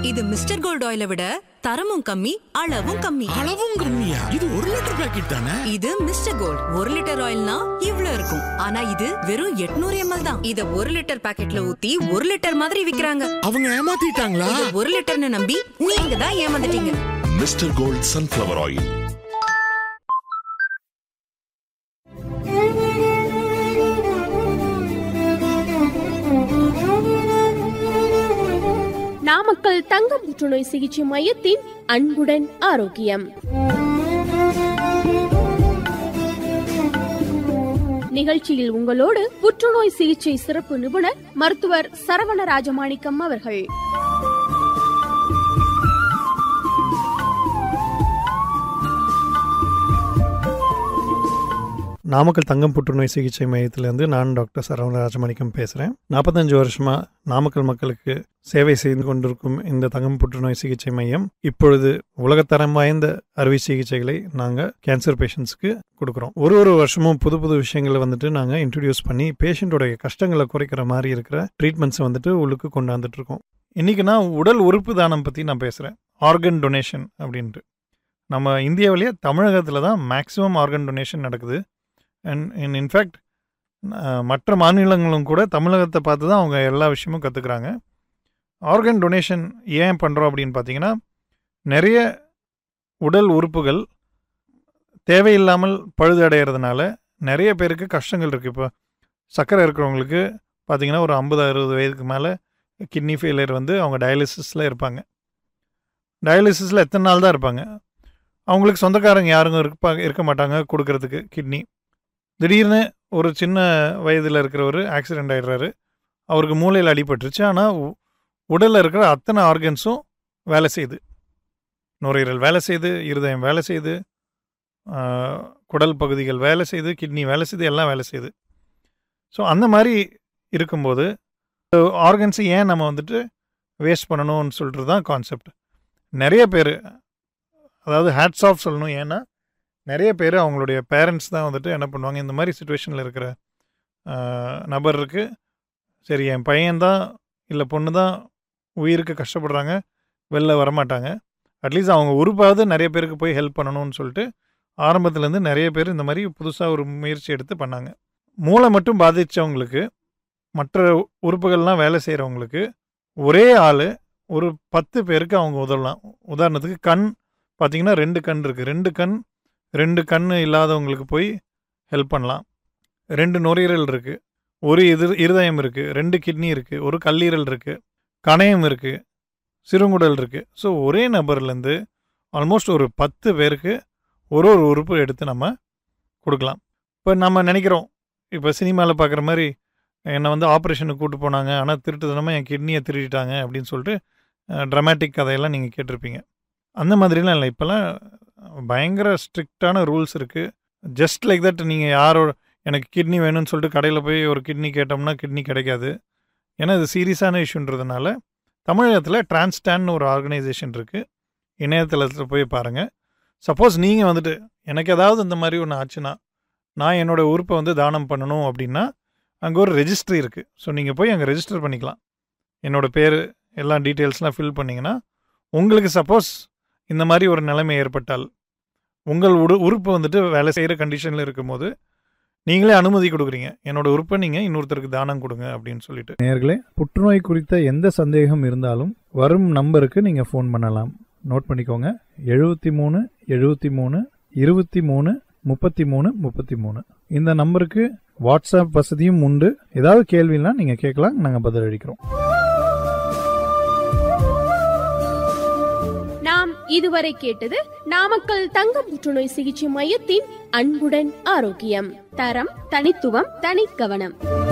இது mister gold ஆயிலை விட தரமும் கம்மி அளவும் கம்மி அளவும் கம்மியா இது ஒரு லிட்டர் பாக்கெட் தானே இது மிஸ்டர் கோல்ட் ஒரு லிட்டர் ஆயில்னா இவ்ளோ இருக்கும் ஆனா இது வெறும் 800 எம்எல் தான் இத ஒரு லிட்டர் பாக்கெட்ல ஊத்தி ஒரு லிட்டர் மாதிரி விக்கிறாங்க அவங்க ஏமாத்திட்டாங்களா இத ஒரு லிட்டர்னு நம்பி நீங்க தான் ஏமாந்துட்டீங்க mister gold sunflower oil Namakkal தங்க புற்றுநோய் சிகிச்சை மையத்தின் அன்புடன் ஆரோக்கியம் நிகழ்ச்சியில் உங்களோடு புற்றுநோய் சிகிச்சை சிறப்பு நிபுணர் மருத்துவர் சரவண ராஜமாணிக்கம் அவர்கள் நாமக்கல் தங்கம் புற்றுநோய் சிகிச்சை மையத்திலேருந்து நான் டாக்டர் சரவண ராஜமாணிக்கம் பேசுகிறேன் நாற்பத்தஞ்சு வருஷமாக நாமக்கல் மக்களுக்கு சேவை செய்து கொண்டிருக்கும் இந்த தங்கம் புற்றுநோய் சிகிச்சை மையம் இப்பொழுது உலகத்தரம் வாய்ந்த அறுவை சிகிச்சைகளை நாங்கள் கேன்சர் பேஷண்ட்ஸ்க்கு கொடுக்குறோம் ஒரு ஒரு வருஷமும் புது புது விஷயங்களை வந்துட்டு நாங்கள் இன்ட்ரடியூஸ் பண்ணி பேஷண்ட்டோடைய கஷ்டங்களை குறைக்கிற மாதிரி இருக்கிற ட்ரீட்மெண்ட்ஸை வந்துட்டு உள்ளுக்கு கொண்டாந்துட்டு இருக்கோம் இன்றைக்கி நான் உடல் உறுப்பு தானம் பற்றி நான் பேசுகிறேன் ஆர்கன் டொனேஷன் அப்படின்ட்டு நம்ம இந்தியாவிலேயே தமிழகத்தில் தான் மேக்ஸிமம் ஆர்கன் டொனேஷன் நடக்குது அண்ட் இன் இன்ஃபேக்ட் மற்ற மாநிலங்களும் கூட தமிழகத்தை பார்த்து தான் அவங்க எல்லா விஷயமும் கற்றுக்குறாங்க ஆர்கன் டொனேஷன் ஏன் பண்ணுறோம் அப்படின்னு பார்த்தீங்கன்னா நிறைய உடல் உறுப்புகள் தேவையில்லாமல் பழுதடைகிறதுனால நிறைய பேருக்கு கஷ்டங்கள் இருக்குது இப்போ சர்க்கரை இருக்கிறவங்களுக்கு பார்த்தீங்கன்னா ஒரு ஐம்பது அறுபது வயதுக்கு மேலே கிட்னி ஃபெயிலியர் வந்து அவங்க டயாலிசிஸில் இருப்பாங்க டயாலிசிஸில் எத்தனை நாள் தான் இருப்பாங்க அவங்களுக்கு சொந்தக்காரங்க யாருங்க இருப்பாங்க இருக்க மாட்டாங்க கொடுக்கறதுக்கு கிட்னி திடீர்னு ஒரு சின்ன வயதில் இருக்கிறவர் ஆக்சிடெண்ட் ஆகிடுறாரு அவருக்கு மூளையில் அடிபட்டுருச்சு ஆனால் உடலில் இருக்கிற அத்தனை ஆர்கன்ஸும் வேலை செய்யுது நுரையீரல் வேலை செய்யுது இருதயம் வேலை செய்யுது ஆஹ், குடல் பகுதிகள் வேலை செய்யுது கிட்னி வேலை செய்யுது எல்லாம் வேலை செய்யுது ஸோ அந்த மாதிரி இருக்கும்போது ஆர்கன்ஸை ஏன் நம்ம வந்துட்டு வேஸ்ட் பண்ணணும்னு சொல்கிறது தான் கான்செப்ட் நிறைய பேர் அதாவது ஹேட்ஸ் ஆஃப் சொல்லணும் ஏன்னா நிறைய பேர் அவங்களுடைய பேரண்ட்ஸ் தான் வந்துட்டு என்ன பண்ணுவாங்க இந்த மாதிரி சுச்சுவேஷனில் இருக்கிற ஆஹ், நபருக்கு சரி என் பையன்தான் இல்லை பொண்ணு தான் உயிருக்கு கஷ்டப்படுறாங்க வெளில வரமாட்டாங்க அட்லீஸ்ட் அவங்க உறுப்பாவது நிறைய பேருக்கு போய் ஹெல்ப் பண்ணணும்னு சொல்லிட்டு ஆரம்பத்துலேருந்து நிறைய பேர் இந்த மாதிரி புதுசாக ஒரு முயற்சி எடுத்து பண்ணாங்க மூளை மட்டும் பாதித்தவங்களுக்கு மற்ற உறுப்புகள்லாம் வேலை செய்கிறவங்களுக்கு ஒரே ஆள் ஒரு பத்து பேருக்கு அவங்க உதவலாம் உதாரணத்துக்கு கண் பார்த்தீங்கன்னா ரெண்டு கண் இருக்குது ரெண்டு கண் ரெண்டு கண் இல்லாதவங்களுக்கு போய் ஹெல்ப் பண்ணலாம் ரெண்டு நுரையீரல் இருக்குது ஒரு இது இருதயம் இருக்குது ரெண்டு கிட்னி இருக்குது ஒரு கல்லீரல் இருக்குது கணையம் இருக்குது சிறுங்குடல் இருக்குது ஸோ ஒரே நபர்லேருந்து ஆல்மோஸ்ட் ஒரு பத்து பேருக்கு ஒரு ஒரு உறுப்பு எடுத்து நம்ம கொடுக்கலாம் இப்போ நம்ம நினைக்கிறோம் இப்போ சினிமாவில் பார்க்குற மாதிரி என்னை வந்து ஆப்ரேஷனுக்கு கூட்டு போனாங்க ஆனால் திருட்டுத்தனமாக என் கிட்னியை திருடிட்டாங்க அப்படின்னு சொல்லிட்டு ட்ரமாட்டிக் கதையெல்லாம் நீங்கள் கேட்டிருப்பீங்க அந்த மாதிரிலாம் இல்லை இப்போல்லாம் பயங்கர ஸ்ட்ரிக்டான ரூல்ஸ் இருக்குது ஜஸ்ட் லைக் தட் நீங்கள் யாரோட எனக்கு கிட்னி வேணும்னு சொல்லிட்டு கடையில் போய் ஒரு கிட்னி கேட்டோம்னா கிட்னி கிடைக்காது ஏன்னா இது சீரியஸான இஷ்யூன்றதுனால தமிழகத்தில் டிரான்ஸ்டான்னு ஒரு ஆர்கனைசேஷன் இருக்குது இணையதளத்தில் போய் பாருங்கள் சப்போஸ் நீங்கள் வந்துட்டு எனக்கு ஏதாவது இந்த மாதிரி ஒன்று ஆச்சுன்னா நான் என்னோடய உறுப்பை வந்து தானம் பண்ணணும் அப்படின்னா அங்கே ஒரு ரெஜிஸ்ட்ரி இருக்குது ஸோ நீங்கள் போய் அங்கே ரெஜிஸ்டர் பண்ணிக்கலாம் என்னோட பேர் எல்லா டீட்டெயில்ஸ்லாம் ஃபில் பண்ணிங்கன்னா உங்களுக்கு சப்போஸ் இந்த மாதிரி ஒரு நிலைமை ஏற்பட்டால் உங்கள் உடு உறுப்பு வந்துட்டு வேலை செய்கிற கண்டிஷனில் இருக்கும்போது நீங்களே அனுமதி கொடுக்குறீங்க என்னோட உறுப்பை நீங்கள் இன்னொருத்தருக்கு தானம் கொடுங்க அப்படின்னு சொல்லிட்டு நேயர்களே புற்றுநோய் குறித்த எந்த சந்தேகம் இருந்தாலும் வரும் நம்பருக்கு நீங்கள் ஃபோன் பண்ணலாம் நோட் பண்ணிக்கோங்க எழுபத்தி மூணு எழுபத்தி மூணு இருபத்தி மூணு முப்பத்தி மூணு முப்பத்தி மூணு இந்த நம்பருக்கு வாட்ஸ்அப் வசதியும் உண்டு ஏதாவது கேள்வினா நீங்கள் கேட்கலாம் நாங்கள் பதிலளிக்கிறோம் நாம் இதுவரை கேட்டது நாமக்கல் தங்க புற்றுநோய் சிகிச்சை மையத்தின் அன்புடன் ஆரோக்கியம் தரம் தனித்துவம் தனிக்கவனம்